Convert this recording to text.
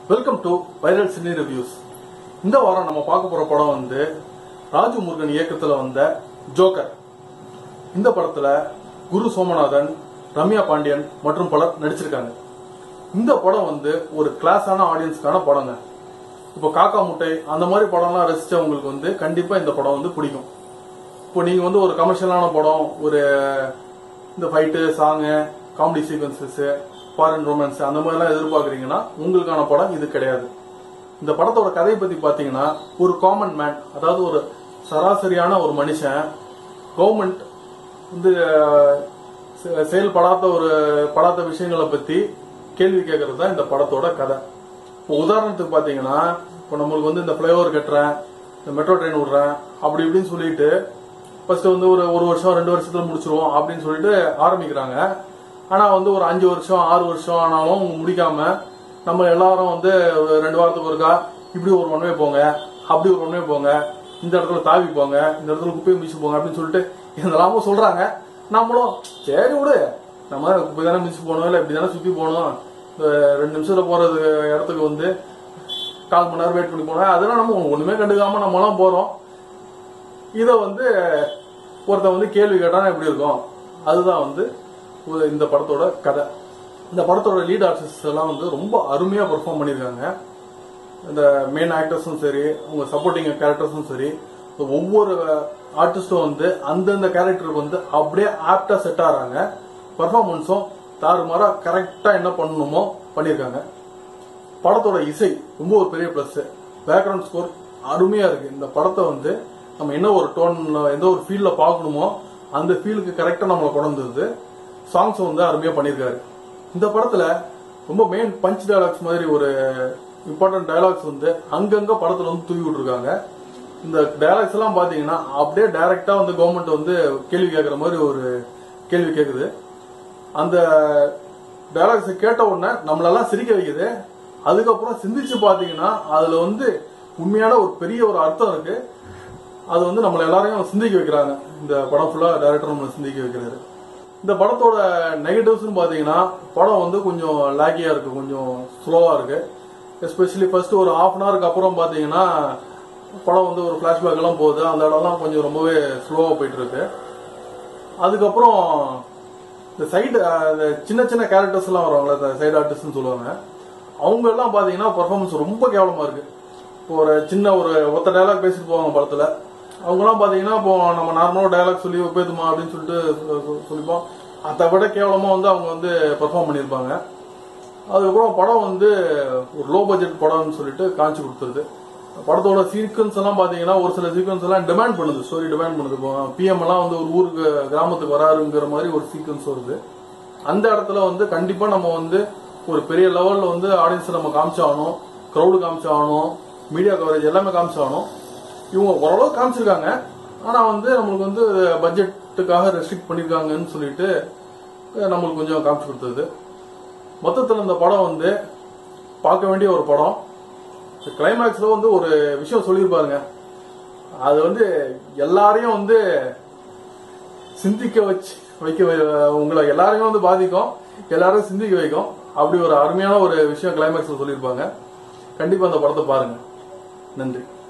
welcome to viral cine reviews இந்த வாரம் நம்ம பார்க்க போற படம் வந்து ராஜு முருகன் இயக்கத்துல வந்த ஜோக்கர் இந்த படத்துல குரு சோமநாதன் ரம்யா பாண்டியன் மற்றும் பலர் நடிச்சிருக்காங்க இந்த படம் வந்து ஒரு கிளாஸான ஆடியன்ஸ்க்கான படங்க இப்போ காக்கா முட்டை அந்த மாதிரி படம்லாம் ரசிச்சவங்களுக்கு வந்து கண்டிப்பா இந்த படம் வந்து பிடிக்கும் இப்போ நீங்க வந்து ஒரு கமர்ஷியலான படம் ஒரு இந்த fight song comedy sequences foreign romance அந்த மாதிரிலாம் எதிர்பார்க்குறீங்கன்னா உங்களுக்கான படம் இது கிடையாது இந்த படத்தோட கதையை பத்தி பாத்தீங்கன்னா ஒரு காமன் மேன் அதாவது ஒரு சராசரியான ஒரு மனுஷன் கவர்மெண்ட் வந்து அஹ், செ- செயல்படாத ஒரு படாத விஷயங்களை பத்தி கேள்வி கேட்கறது தான் இந்த படத்தோட கதை இப்போ உதாரணத்துக்கு பாத்தீங்கன்னா இப்போ நம்மளுக்கு வந்து இந்த ஃபிளைஓவர் கட்டுறேன் இந்த மெட்ரோ ட்ரெயின் விடுறேன் அப்படி இப்படின்னு சொல்லிட்டு ஃபர்ஸ்ட் வந்து ஒரு ஒரு வருஷம் ரெண்டு வருஷத்துல முடிச்சிருவோம் அப்படின்னு சொல்லிட்டு ஆரம்பிக்கிறாங்க ஆனா வந்து ஒரு அஞ்சு வருஷம் ஆறு வருஷம் ஆனாலும் அவங்க முடிக்காம நம்ம எல்லாரும் வந்து ஒரு ரெண்டு வாரத்துக்கு ஒருக்கா இப்படி ஒரு ஒன்வே போங்க அப்படி ஒரு ஒன்வே போங்க இந்த இடத்துல தாவி போங்க இந்த இடத்துல குப்பையை மிச்சு போங்க அப்படின்னு சொல்லிட்டு இதெல்லாமோ சொல்றாங்க நம்மளும் சரி விடு நம்ம குப்பை தானே மிச்சு போகணும் இல்லை இப்படி தானே சுத்தி போகணும் இந்த ரெண்டு நிமிஷத்துல போறது இடத்துக்கு வந்து கால் மணி நேரம் வெயிட் பண்ணி போனோம் அதெல்லாம் நம்ம ஒண்ணுமே கண்டுக்காம நம்மலாம் போறோம் இதை வந்து ஒருத்தன் வந்து கேள்வி கேட்டானா எப்படி இருக்கும் அதுதான் வந்து ஒரு- இந்த படத்தோட கதை இந்த படத்தோட லீட் ஆர்டிஸ்ட் எல்லாம் வந்து ரொம்ப அருமையா பெர்ஃபார்ம் பண்ணியிருக்காங்க இந்த மெயின் ஆக்டர்ஸும் சரி அவங்க சப்போர்ட்டிங் கேரக்டர்ஸும் சரி ஒவ்வொரு ஆர்டிஸ்டும் வந்து அந்தந்த கேரக்டருக்கு வந்து அப்படியே ஆப்டா செட் ஆகிறாங்க பர்ஃபார்மன்ஸும் தாறுமாறா கரெக்டா என்ன பண்ணணுமோ பண்ணியிருக்காங்க படத்தோட இசை ரொம்ப ஒரு பெரிய பிளஸ் பேக்ரவுண்ட் ஸ்கோர் அருமையா இருக்கு இந்த படத்தை வந்து நம்ம என்ன ஒரு டோன் எந்த ஒரு ஃபீல்ல பார்க்கணுமோ அந்த ஃபீலுக்கு கரெக்டா நம்மளை கொண்டு வந்தது சாங்ஸ் வந்து அருமையா பண்ணியிருக்காரு இந்த படத்துல ரொம்ப மெயின் பஞ்ச் டயலாக்ஸ் மாதிரி ஒரு இம்பார்ட்டன்ட் டயலாக்ஸ் வந்து அங்கங்க படத்துல வந்து தூவி விட்டுருக்காங்க இந்த டயலாக்ஸ் எல்லாம் பாத்தீங்கன்னா அப்படியே டைரக்டா வந்து கவர்மெண்ட் வந்து கேள்வி கேட்கற மாதிரி ஒரு கேள்வி கேக்குது அந்த டயலாக்ஸ் கேட்ட உடனே நம்மளெல்லாம் சிரிக்க வைக்குது அதுக்கப்புறம் சிந்திச்சு பாத்தீங்கன்னா அதுல வந்து உண்மையான ஒரு பெரிய ஒரு அர்த்தம் இருக்கு அது வந்து நம்மள எல்லாரையும் சிந்திக்க வைக்கிறாங்க இந்த படம் ஃபுல்லா டைரக்டர் நம்மளை சிந்திக்க வைக்கிறாரு இந்த படத்தோட நெகட்டிவ்ஸ்னு பாத்தீங்கன்னா படம் வந்து கொஞ்சம் லாகியா இருக்கு கொஞ்சம் ஸ்லோவா இருக்கு எஸ்பெஷலி ஃபர்ஸ்ட் ஒரு ஹாஃப் அன் ஹவருக்கு அப்புறம் பாத்தீங்கன்னா படம் வந்து ஒரு பிளாஷ்பேக் எல்லாம் போகுது அந்த இடம்லாம் கொஞ்சம் ரொம்பவே ஸ்லோவா போயிட்டு இருக்கு அதுக்கப்புறம் இந்த சைடு சின்ன சின்ன கேரக்டர்ஸ் எல்லாம் வருவாங்களே இந்த சைடு ஆர்டிஸ்ட்னு சொல்லுவாங்க அவங்க எல்லாம் பாத்தீங்கன்னா பெர்ஃபார்மன்ஸ் ரொம்ப கேவலமா இருக்கு இப்போ ஒரு சின்ன ஒரு ஒத்த டயலாக் பேசிட்டு போவாங்க படத்துல அவங்க எல்லாம் பாத்தீங்கன்னா இப்போ நம்ம நார்மலா டயலாக் சொல்லி ஒப்பேத்துமா அப்படின்னு சொல்லிட்டு சொ- சொ- சொல்லிப்போம் அதை விட கேவலமா வந்து அவங்க வந்து பெர்ஃபார்ம் பண்ணியிருப்பாங்க அதுக்கப்புறம் படம் வந்து ஒரு லோ பட்ஜெட் படம்னு சொல்லிட்டு காமிச்சு கொடுத்துருது படத்தோட சீக்வன்ஸ் எல்லாம் பாத்தீங்கன்னா ஒரு சில சீக்வன்ஸ் எல்லாம் டிமாண்ட் பண்ணுது ஸ்டோரி டிமாண்ட் பண்ணுது இப்போ பிஎம் எல்லாம் வந்து ஒரு ஊருக்கு கிராமத்துக்கு வராருங்கிற மாதிரி ஒரு சீக்வன்ஸ் வருது அந்த இடத்துல வந்து கண்டிப்பா நம்ம வந்து ஒரு பெரிய லெவல்ல வந்து ஆடியன்ஸ் நம்ம காமிச்சாகணும் க்ரௌடு காமிச்சாகணும் மீடியா கவரேஜ் எல்லாமே காமிச்சாகணும் இவங்க ஓரளவு காமிச்சிருக்காங்க ஆனா வந்து நம்மளுக்கு வந்து பட்ஜெட்டுக்காக ரெஸ்ட்ரிக்ட் பண்ணிருக்காங்கன்னு சொல்லிட்டு அஹ், நம்மளுக்கு கொஞ்சம் காமிச்சு கொடுத்தது மொத்தத்தில் இந்த படம் வந்து பார்க்க வேண்டிய ஒரு படம் கிளைமேக்ஸ்ல வந்து ஒரு விஷயம் சொல்லியிருப்பாருங்க அது வந்து எல்லாரையும் வந்து சிந்திக்க வச்சு வைக்க வை- உங்களை எல்லாரையும் வந்து பாதிக்கும் எல்லாரையும் சிந்திக்க வைக்கும் அப்படி ஒரு அருமையான ஒரு விஷயம் கிளைமேக்ஸ்ல சொல்லியிருப்பாங்க கண்டிப்பா அந்த படத்தை பாருங்க நன்றி